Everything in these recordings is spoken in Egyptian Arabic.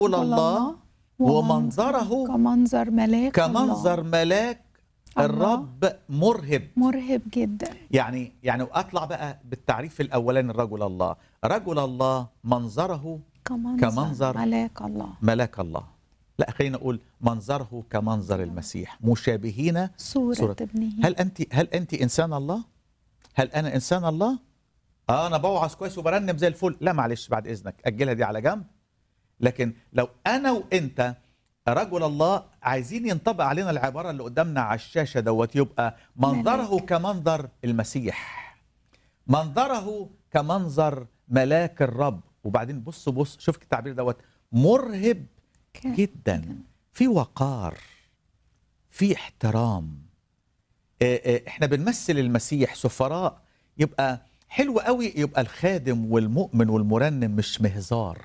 رجل الله ومنظره كمنظر ملاك كمنظر الله. ملاك الله. الرب مرهب مرهب جدا يعني يعني اطلع بقى بالتعريف الاولاني رجل الله رجل الله منظره كمنظر, كمنظر ملاك الله ملاك الله لا خلينا نقول منظره كمنظر المسيح مشابهين صورة, صورة. ابنه هل انت هل انت انسان الله هل انا انسان الله اه انا بوعظ كويس وبرنم زي الفل لا معلش بعد اذنك اجلها دي على جنب لكن لو انا وانت رجل الله عايزين ينطبق علينا العباره اللي قدامنا على الشاشه دوت يبقى منظره ملاك. كمنظر المسيح منظره كمنظر ملاك الرب وبعدين بص بص شوف التعبير دوت مرهب ك- جدا في وقار في احترام آه، آه، احنا بنمثل المسيح سفراء يبقى حلو قوي يبقى الخادم والمؤمن والمرنم مش مهزار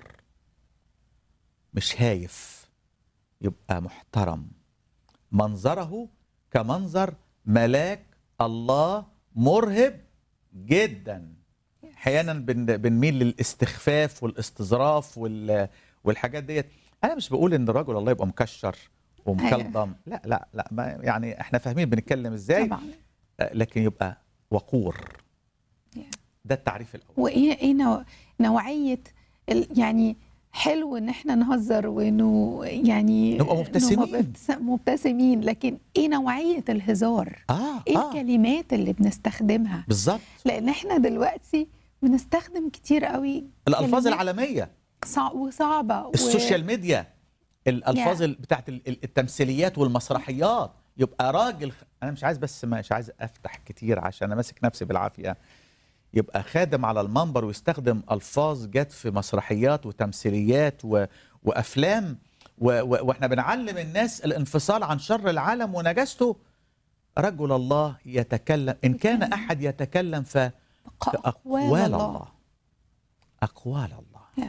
مش هايف يبقى محترم منظره كمنظر ملاك الله مرهب جدا احيانا بن- بنميل للاستخفاف والاستظراف وال والحاجات ديت انا مش بقول ان رجل الله يبقى مكشر ومكلضم لا لا لا ما يعني احنا فاهمين بنتكلم ازاي طبعا آه، لكن يبقى وقور Yeah. ده التعريف الاول وايه ايه نوع- نوعيه ال- يعني حلو ان احنا نهزر وانه يعني نبقى مبتسمين. نبقى مبتس- مبتسمين لكن ايه نوعيه الهزار اه ايه اه الكلمات اللي بنستخدمها بالظبط لان احنا دلوقتي بنستخدم كتير قوي الالفاظ كلمات العالميه صع- وصعبه و- السوشيال ميديا الالفاظ ال- بتاعت ال- ال- التمثيليات والمسرحيات يبقى راجل خ- انا مش عايز بس مش عايز افتح كتير عشان انا ماسك نفسي بالعافيه يبقى خادم على المنبر ويستخدم الفاظ جت في مسرحيات وتمثيليات و... وافلام و... و... واحنا بنعلم الناس الانفصال عن شر العالم ونجاسته رجل الله يتكلم ان كان احد يتكلم ف اقوال الله اقوال الله Yeah.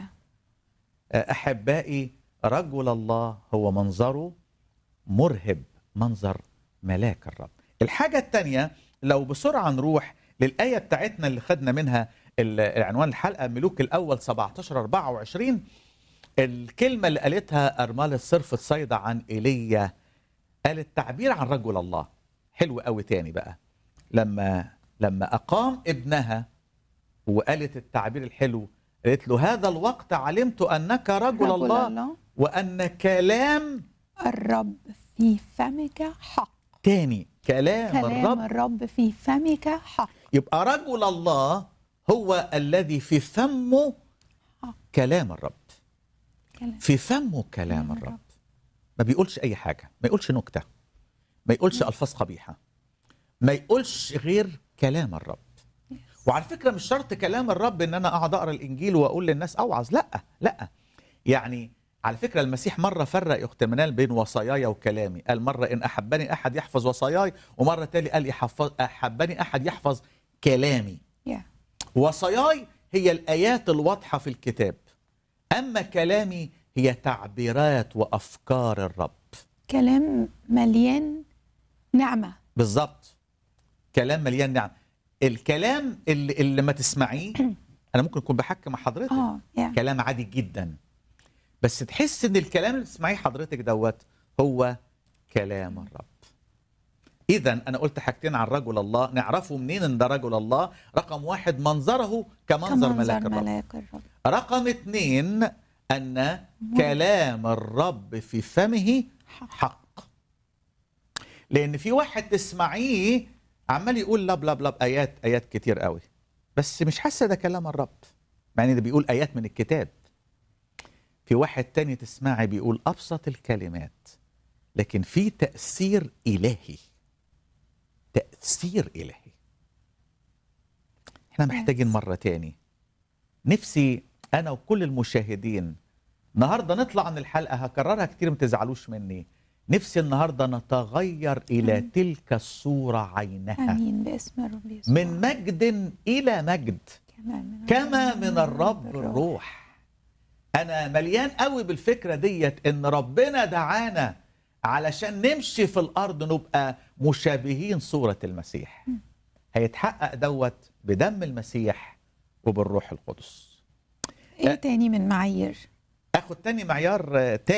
احبائي رجل الله هو منظره مرهب منظر ملاك الرب الحاجه الثانيه لو بسرعه نروح للايه بتاعتنا اللي خدنا منها ال- عنوان الحلقه ملوك الاول 17 24 الكلمه اللي قالتها ارمله صرف الصيدا عن ايليا قالت تعبير عن رجل الله حلو قوي تاني بقى لما لما اقام ابنها وقالت التعبير الحلو قالت له هذا الوقت علمت انك رجل, رجل الله, الله وان كلام الرب في فمك حق تاني كلام, كلام الرب الرب في فمك حق يبقى رجل الله هو الذي في فمه حق. كلام الرب كلام في فمه كلام كلام الرب ما بيقولش اي حاجه ما يقولش نكته ما يقولش الفاظ قبيحه ما يقولش غير كلام الرب وعلى فكره مش شرط كلام الرب ان انا اقعد اقرا الانجيل واقول للناس اوعظ لا لا يعني على فكره المسيح مره فرق يا اخت منال بين وصاياي وكلامي قال مره ان احبني احد يحفظ وصاياي ومره تاني قال يحفظ احبني احد يحفظ كلامي Yeah. وصاياي هي الايات الواضحه في الكتاب اما كلامي هي تعبيرات وافكار الرب كلام مليان نعمه بالظبط كلام مليان نعم الكلام اللي, اللي ما تسمعيه انا ممكن اكون بحكي مع حضرتك اه yeah. كلام عادي جدا بس تحس ان الكلام اللي بتسمعيه حضرتك دوت هو كلام الرب اذا انا قلت حاجتين عن رجل الله نعرفه منين ان ده رجل الله رقم واحد منظره كمنظر ملاك الرب ملاك الرب رقم اثنين ان كلام الرب في فمه حق لان في واحد تسمعيه عمال يقول لب لب لب ايات ايات كتير قوي بس مش حاسه ده كلام الرب مع ان ده بيقول ايات من الكتاب في واحد تاني تسمعي بيقول ابسط الكلمات لكن في تاثير الهي تاثير الهي احنا محتاجين مره تاني نفسي انا وكل المشاهدين النهارده نطلع من الحلقه هكررها كتير ما تزعلوش مني نفسي النهارده نتغير الى تلك الصوره عينها امين باسم الرب يسوع من مجد الى مجد كما من كما من الرب الروح انا مليان قوي بالفكره ديت ان ربنا دعانا علشان نمشي في الارض نبقى مشابهين صوره المسيح هيتحقق دوت بدم المسيح وبالروح القدس ايه تاني من معايير اخد تاني معيار آه،